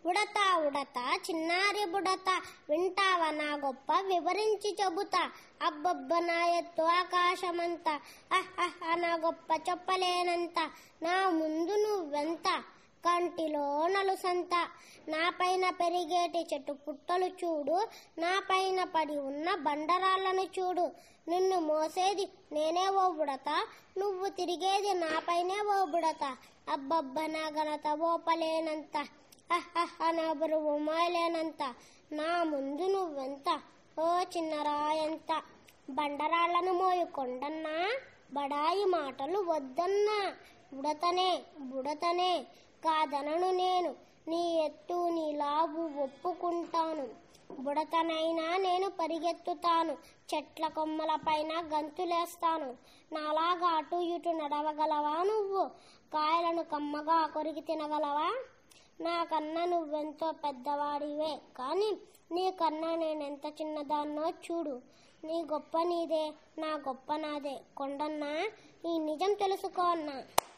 ఉడతా ఉడతా చిన్నారి బుడత వింటావా నా గొప్ప వివరించి చెబుతా అబ్బబ్బ నా ఎత్తు ఆకాశమంతా అహ్ అహ్ నా గొప్ప చెప్పలేనంత నా ముందు నువ్వెంత కంటిలో నలుసంత నా పైన పెరిగేటి చెట్టు పుట్టలు చూడు నా పైన పడి ఉన్న బండరాళ్ళను చూడు నిన్ను మోసేది నేనే ఓ బుడత నువ్వు తిరిగేది నా పైనే ఓ బుడత అబ్బబ్బ నా ఘనత ఓపలేనంత అహ్ అహ్ నా బరువు మోయలేనంత నా ముందు నువ్వెంత ఓ చిన్న రాయంత బండరాళ్లను మోయు కొండన్నా బడాయి మాటలు వద్దన్నా బుడతనే బుడతనే కాదనను నేను నీ ఎత్తు నీ లావు ఒప్పుకుంటాను బుడతనైనా నేను పరిగెత్తుతాను చెట్ల కొమ్మల పైన గంతులేస్తాను నాలాగా అటు ఇటు నడవగలవా నువ్వు కాయలను కమ్మగా కొరికి తినగలవా నాకన్నా నువ్వెంతో పెద్దవాడివే కానీ నీకన్నా నేనెంత చిన్నదాన్నో చూడు నీ గొప్ప నీదే నా గొప్ప నాదే కొండన్నా ఈ నిజం తెలుసుకో అన్నా